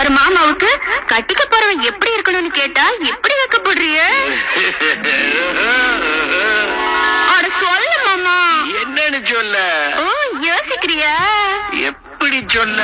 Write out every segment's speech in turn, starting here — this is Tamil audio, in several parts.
ஒரு மாமாவுக்கு கட்டிக்க போறவன் எப்படி இருக்கணும்னு கேட்டா எப்படி வைக்கப்படுறிய அட சொல்லு மாமா என்னன்னு சொல்ல ஓ யோசிக்கிறியா எப்படி சொல்ல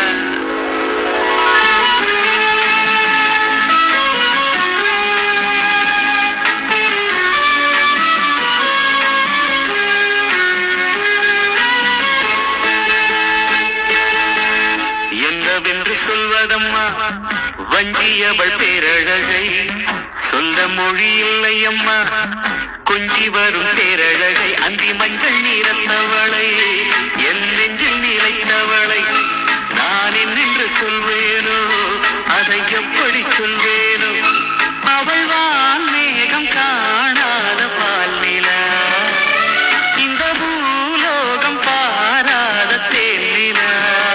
என்னவென்று சொல்வதம்மா வஞ்சியவள் பேரழகை சொல்ல மொழி இல்லையம்மா கொஞ்சி வரும் பேரழகை அந்தி மஞ்சள் நீரத்தவளை என் நெஞ்சில் நிலைத்தவளை நான் என்னென்று சொல்வேனோ அதை எப்படி சொல்வேனோ அவள் வான் மேகம் காணாத பால் நிலா இந்த பூலோகம் பாராத தேனிலா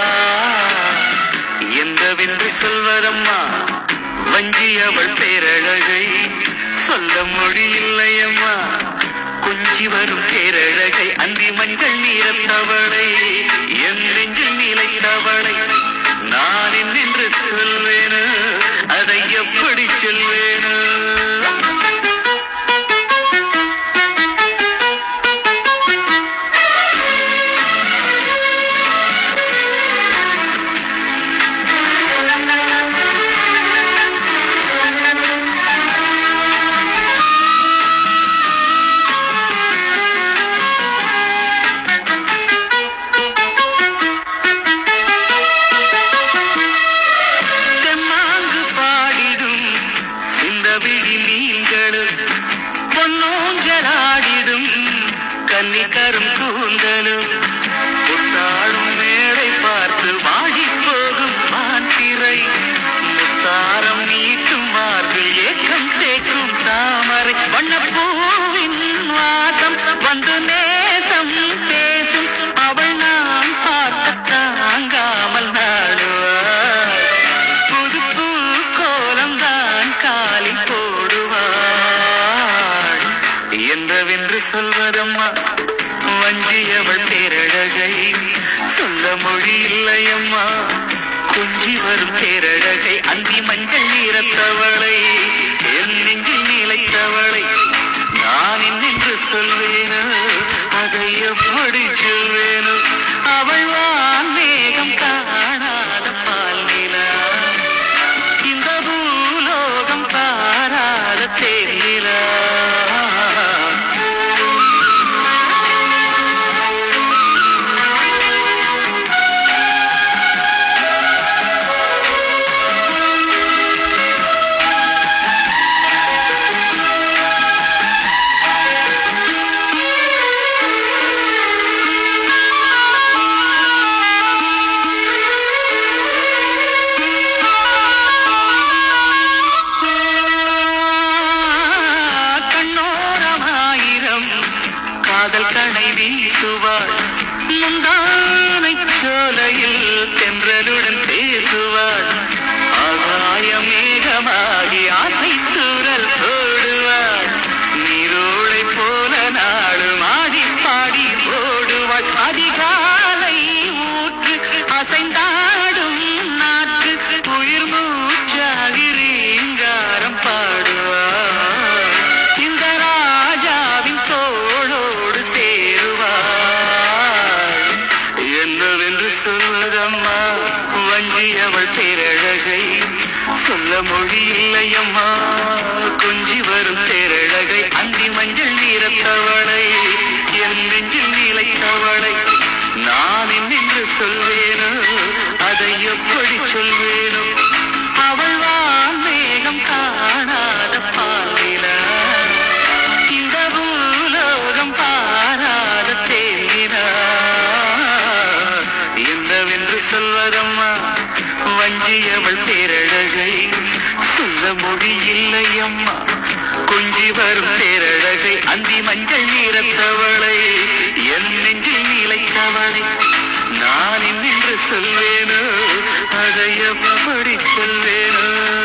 எந்தவென்று சொல்வதம்மா வஞ்சி அவள் பேரழகை சொல்ல மொழி இல்லையம்மா கொஞ்சி வரும் பேரழகை அந்தி மஞ்சள் நீரத்தவளை என் நெஞ்சில் நிலைத்தவளை நான் என்னென்று சொல்வேனோ அதை எப்படி சொல்வேனோ தெம்மாங்கு பாடிடும் சிந்தவிழி நீங்களும் பொன்னோஞ்சலாடிடும் கன்னிக்கரும் கூந்தலும் புத்தாடும் மேடை பார்த்து வாடி போகும் மாத்திரை முத்தாரம் நீட்டும் மார்பில் ஏக்கம் தேக்கும் தாமரை வண்ணப்பூவின் வாசம் வந்து நேசம் பேசும் அவள் நாம் பார்க்க தாங்காமல் நாடுவாள் புது பூ கோலம் தான் காலில் போடுவாள் என்றவென்று சொல்வதம்மா வஞ்சியவள் பேரழகை சொல்ல மொழி இல்லையம்மா கொஞ்சி வரும் பேரழகை அந்தி மஞ்சள் நீரத்தவளை என் நெஞ்சில் நிலைத்தவளை நான் என்னென்று சொல்வேனோ அதை எப்படி சொல்வேனோ அவள் வான் மேகம் காணாத பால் நிலா இந்த பூலோகம் பாராத தேனிலா கண்ணோரமாயிரம் காதல் கணை வீசுவாள் முந்தானை சோலையில் தென்றலுடன் பேசுவாள் ஆகாய மேகமாகி ஆசை தூரல் போடுவாள் நீரோளை போல நாளும் ஆடி பாடி ஓடுவாள் அதிகாலை ஊற்று அசைந்தாடும் நாற்று உயிர் மூச்சாகி ரீங்காரம் பாடுவாள் இந்த ராஜாவின் தோளோடு சேருவாள் என்னவென்று சொல்வதம்மா வஞ்சி அவள் பேரழகை சொல்ல மொழி இல்லையம்மா கொஞ்சி வரும் பேரழகை அந்தி மஞ்சள் நீரத்தவளை என் நெஞ்சில் நிலைத்தவளை நான் என்னென்று சொல்வேனோ அதை எப்படி சொல்வேனோ அவள் வான் மேகம் காணாத பாலிலா இந்த பூலோகம் பாராத தேனினா என்னவென்று சொல்வதம்மா வஞ்சியவள் பேரழகை சொல்ல மொழி இல்லையம்மா கொஞ்சி வரும் பேரழகை அந்தி மஞ்சள் நீரத்தவளை என் நெஞ்சில் நிலைத்தவளை நான் என்னென்று சொல்வேனோ அதை எப்படி சொல்வேனோ